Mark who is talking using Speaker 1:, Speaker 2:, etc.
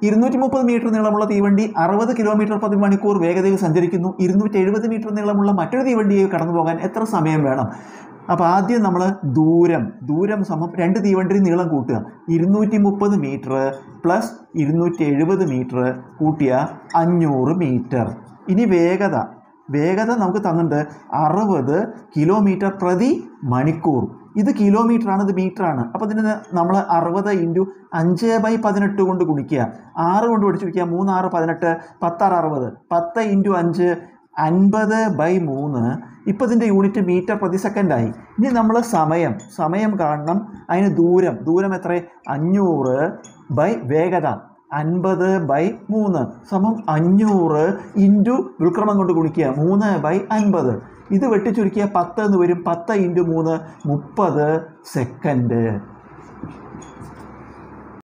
Speaker 1: ഇരുന്നൂറ്റി മുപ്പത് മീറ്റർ നീളമുള്ള തീവണ്ടി അറുപത് കിലോമീറ്റർ പതി മണിക്കൂർ വേഗതയിൽ സഞ്ചരിക്കുന്നു ഇരുന്നൂറ്റി എഴുപത് മീറ്റർ നീളമുള്ള മറ്റൊരു തീവണ്ടിയെ കടന്നു പോകാൻ എത്ര സമയം വേണം അപ്പോൾ ആദ്യം നമ്മൾ ദൂരം ദൂരം സമം രണ്ട് തീവണ്ടി നീളം കൂട്ടുക ഇരുന്നൂറ്റി മുപ്പത് മീറ്റർ പ്ലസ് ഇരുന്നൂറ്റി എഴുപത് മീറ്റർ കൂട്ടിയ അഞ്ഞൂറ് മീറ്റർ ഇനി വേഗത വേഗത നമുക്ക് തന്നിട്ടുണ്ട് അറുപത് കിലോമീറ്റർ പ്രതി മണിക്കൂർ ഇത് കിലോമീറ്റർ ആണ് ഇത് മീറ്റർ ആണ് അപ്പോൾ ഇതിന് നമ്മൾ അറുപത് ഇൻറ്റു അഞ്ച് ബൈ പതിനെട്ട് കൊണ്ട് ഗുണിക്കുക ആറ് കൊണ്ട് പഠിച്ചു വയ്ക്കുക മൂന്ന് ആറ് പതിനെട്ട് പത്താറ് അറുപത് പത്ത് ഇൻറ്റു അഞ്ച് അൻപത് ബൈ മൂന്ന് ഇപ്പോൾ ഇതിൻ്റെ യൂണിറ്റ് മീറ്റർ പ്രതി സെക്കൻഡായി ഇനി നമ്മൾ സമയം സമയം കാണണം അതിന് ദൂരം ദൂരം എത്ര അഞ്ഞൂറ് ബൈ വേഗത അൻപത് ബൈ മൂന്ന് സമം അഞ്ഞൂറ് ഇൻറ്റു വിൽക്രമം കൊണ്ട് ഗുണിക്കുക മൂന്ന് ബൈ അൻപത് ഇത് വെട്ടിച്ചുരുക്കിയ പത്ത് എന്ന് വരും പത്ത് ഇൻറ്റു മൂന്ന് മുപ്പത് സെക്കൻഡ്